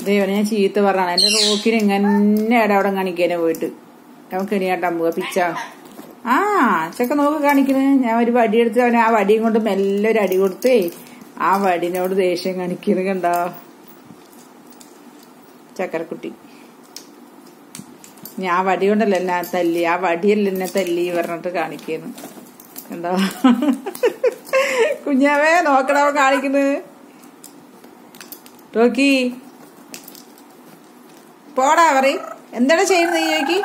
ദൈവനെ ഞാൻ ചീത്ത പറഞ്ഞാണ് എന്റെ റോക്കിന് ഇങ്ങനെ അവിടെ കാണിക്കാനെ പോയിട്ട് നമുക്ക് ഇനി കേട്ടാൻ പോവാ പിച്ച ആ ചെക്ക നോക്ക് കാണിക്കുന്നത് ഞാൻ ഒരു വടി എടുത്ത് അവന് ആ വടിയും കൊണ്ട് മെല്ലെ ഒരു അടി കൊടുത്തേ ആ വടിനോട് ദേഷ്യം കാണിക്കുന്നത് കണ്ടോ ചക്കരക്കുട്ടി ഞാൻ ആ വടി കൊണ്ടല്ല എന്നെ തല്ലി ആ വടിയല്ല എന്നെ തല്ലി പറഞ്ഞിട്ട് കാണിക്കുന്നു കണ്ടോ കുഞ്ഞാവേ നോക്കണോ കാണിക്കുന്നത് ടോക്കി പോടാ പറ എന്താണ് ചെയ്യുന്നത് ഈ ചോദിക്ക്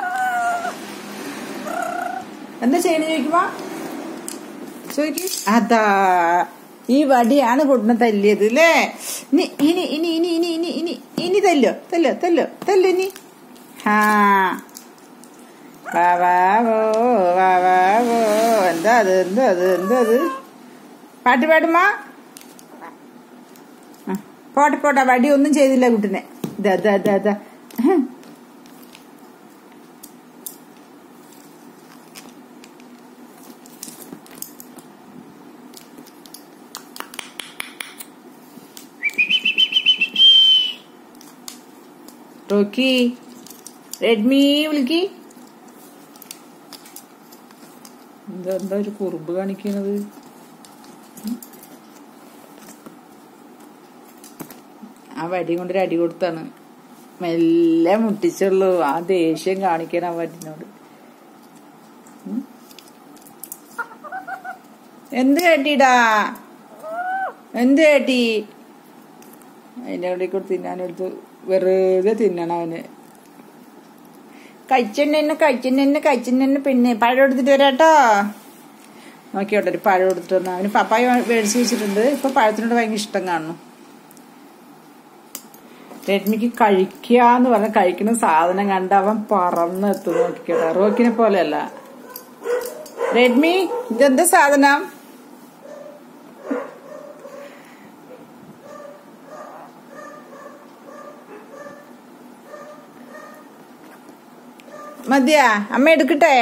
എന്താ ചെയ്യുന്നത് ചോദിക്കുമ്പോ ചോദിക്ക് അതാ ഈ വടിയാണ് പൊട്ടിനെ തല്ലിയത് അല്ലേ ഇനി ഇനി ഇനി ഇനി ഇനി ഇനി ഇനി ഇനി തല്ലോ തല്ലോ തല്ലോ തല്ലോ ഇനി ഹാ വാ വാ വോ വാ വാ വോ എന്താ അത് എന്താ അത് എന്താ അത് പാട്ട് പാടുമാ ആ, പോട്ടെ പോട്ടെ വടി ഒന്നും ചെയ്തില്ല കുട്ടിനെ ഇതാ ഇതാ ഇതാ ഇതാ റോക്കി റെഡ്മി വിളിക്ക് എന്താ എന്താ ഒരു കുറുമ്പ് കാണിക്കുന്നത് ആ വടി കൊണ്ടൊരു അടി കൊടുത്താണ് മെല്ലെ മുട്ടിച്ചുള്ളൂ ആ ദേഷ്യം കാണിക്കാൻ ആ വടിനോട് ഉം. എന്ത് കേട്ടിടാ എന്ത് കേട്ടി അതിന്റെ അവിടെ കൂടെ തിന്നാനെടുത്ത് വെറുതെ തിന്നണം അവന് കഴിച്ചെന്നെ കഴിച്ചെന്നെ കഴിച്ചെന്നെ പിന്നെ പഴം എടുത്തിട്ട് വരാട്ടോ നോക്കിയോട്ടെ ഒരു പഴം എടുത്തിട്ട് വന്ന അവന് പപ്പായ മേടിച്ച് വെച്ചിട്ടുണ്ട് ഇപ്പൊ പഴത്തിനോട് ഭയങ്കര ഇഷ്ടം കാണുന്നു രശ്മിക്ക് കഴിക്കാന്ന് പറഞ്ഞ കഴിക്കുന്ന സാധനം കണ്ട് അവൻ പറന്നെത്തും നോക്കിക്കോട്ടെ റോക്കിനെ പോലെയല്ല റെഡ്മി ഇതെന്താ സാധനം മതിയാ അമ്മ എടുക്കട്ടെ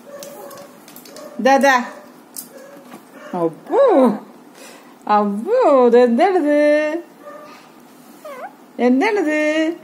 ഇതാ അപ്പോ അപ്പോ ഇതെന്താണിത് എന്താണിത്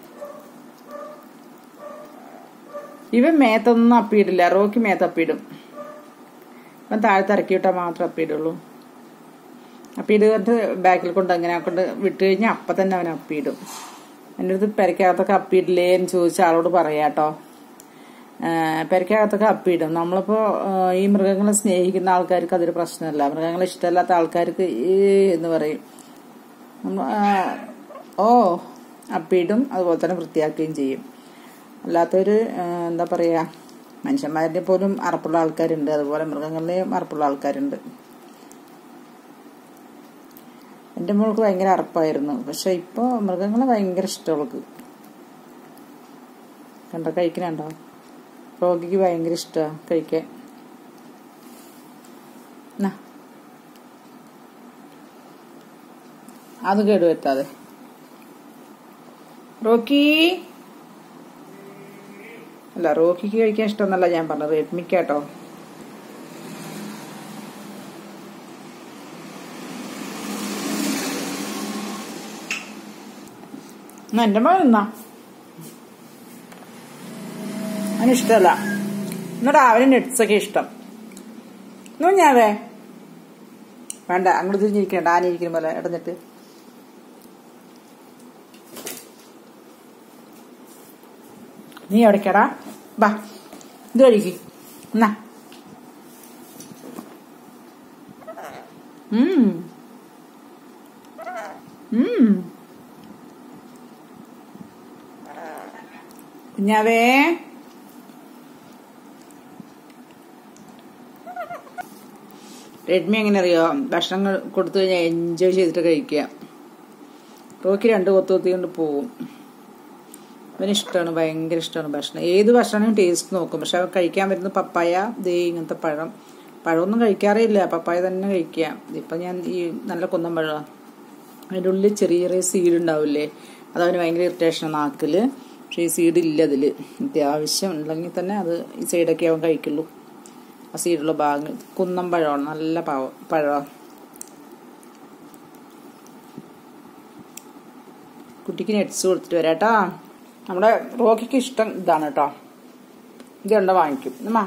ഇവൻ മേത്തൊന്നും അപ്പിയിടില്ല റോക്കി മേത്ത് അപ്പിയിടും ഇവൻ താഴത്ത് ഇറക്കി വിട്ടാൽ മാത്രം അപ്പിയിടുള്ളൂ അപ്പിയിടുന്നിട്ട് ബാക്കിൽ കൊണ്ട് അങ്ങനെ കൊണ്ട് വിട്ട് കഴിഞ്ഞാൽ അപ്പം തന്നെ അവൻ അപ്പിയിടും എൻ്റെ അടുത്ത് പെരക്കകത്തൊക്കെ അപ്പിയിടില്ലേ എന്ന് ചോദിച്ച ആളോട് പറയാട്ടോ പെരക്കകത്തൊക്കെ അപ്പിയിടും നമ്മളിപ്പോൾ ഈ മൃഗങ്ങളെ സ്നേഹിക്കുന്ന ആൾക്കാർക്ക് അതൊരു പ്രശ്നമല്ല മൃഗങ്ങളെ ഇഷ്ടമല്ലാത്ത ആൾക്കാർക്ക് ഈ എന്ന് പറയും നമ്മ- ആ, ഓ അപ്പിയിടും അതുപോലെ തന്നെ വൃത്തിയാക്കുകയും ചെയ്യും അല്ലാത്തൊരു എന്താ പറയുക മനുഷ്യന്മാരുടെ പോലും അറപ്പുള്ള ആൾക്കാരുണ്ട് അതുപോലെ മൃഗങ്ങളിലെയും അറപ്പുള്ള ആൾക്കാരുണ്ട് എൻ്റെ മോൾക്ക് ഭയങ്കര അറപ്പായിരുന്നു പക്ഷെ ഇപ്പോൾ മൃഗങ്ങളെ ഭയങ്കര ഇഷ്ടം അവൾക്ക് കണ്ടോ കഴിക്കണുണ്ടോ റോഗിക്ക് ഭയങ്കര ഇഷ്ടമാണ് കഴിക്കാൻ നാ. അത് കേടുവരുത്താതെ റോക്കി അല്ല റോക്കിക്ക് കഴിക്കാൻ ഇഷ്ടമെന്നല്ല ഞാൻ പറഞ്ഞത് റെഡ്മിക്കാട്ടോ എന്നാ എന്റെ മകൻ എന്നാ അവന് ഇഷ്ടമല്ല എന്നിട്ട് അവന് nuts ഒക്കെ ഇഷ്ടം എന്നാ ഞാവേ വേണ്ട അങ്ങോട്ട് തിരിഞ്ഞിരിക്കണ്ട ആനിരിക്കുന്ന പോലെ ഇടഞ്ഞിട്ട് നീ എവിടേക്കടാ ബാ ഇത് കഴിക്ക് എന്നാ ഉം. ഉം. കുഞ്ഞാവേ റെഡ്മി എങ്ങനെ അറിയോ ഭക്ഷണം കൊടുത്തു കഴിഞ്ഞാൽ എൻജോയ് ചെയ്തിട്ട് കഴിക്കുക റോക്കി രണ്ട് കൊത്തു കൊത്തിക്കൊണ്ട് പോവും അവന് ഇഷ്ടമാണ് ഭയങ്കര ഇഷ്ടമാണ് ഭക്ഷണം ഏത് ഭക്ഷണവും ടേസ്റ്റ് നോക്കും പക്ഷെ അവൻ കഴിക്കാൻ പറ്റുന്ന പപ്പായ ദേ ഇങ്ങനത്തെ പഴം പഴമൊന്നും കഴിക്കാറില്ല പപ്പായ തന്നെ കഴിക്കുക ഇപ്പം ഞാൻ ഈ നല്ല കുന്നം പഴമാണ് അതിൻ്റെ ഉള്ളിൽ ചെറിയ ചെറിയ സീഡ് ഉണ്ടാവില്ലേ അത് അവന് ഭയങ്കര ഇറിറ്റേഷൻ നാക്കില് പക്ഷേ ഈ സീഡ് ഇല്ല അതിൽ അത്യാവശ്യം ഉണ്ടെങ്കിൽ തന്നെ അത് ഈ സൈഡൊക്കെ അവൻ കഴിക്കുള്ളൂ ആ സീഡുള്ള ഭാഗങ്ങൾ കുന്നം പഴമാണ് നല്ല പാവ പഴമാണ് കുട്ടിക്ക് നെറ്റ്സ് കൊടുത്തിട്ട് വരാം കേട്ടോ നമ്മുടെ റോക്കിക്ക് ഇഷ്ടം ഇതാണ് കേട്ടോ ഇത് കണ്ട വാങ്ങിക്കും നമ്മ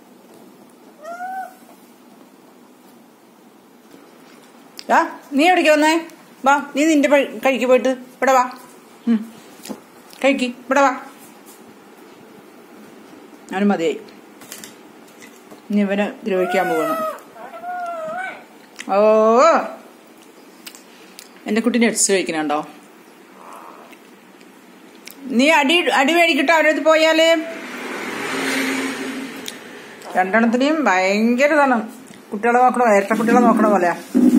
ആ നീ എവിടേക്ക് വന്നേ വാ നീ നിന്റെ പ- കഴിക്ക് പോയിട്ട് ഇവിടെ വാ ഉം. കഴിക്ക് ഇവിടെ വാ അവന് മതിയായി ഇനി ഇവന് ദ്രോഹിക്കാൻ പോകണം ഓ എന്റെ കുട്ടി നെറ്റ്സ് കഴിക്കണുണ്ടോ നീ അടി അടി മേടിക്കട്ടോ അവരത് പോയാല് രണ്ടെണ്ണത്തിനെയും ഭയങ്കര ഇതാണ് കുട്ടികളെ നോക്കണ ഇരട്ട കുട്ടികളെ നോക്കണ പോലെയാ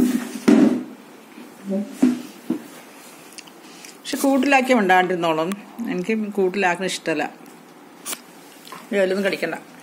പക്ഷെ കൂട്ടിലാക്കി ഉണ്ടാണ്ടിരുന്നോളും എനിക്ക് കൂട്ടിലാക്കുന്ന ഇഷ്ടമല്ല ഇതിലൊന്നും കടിക്കണ്ട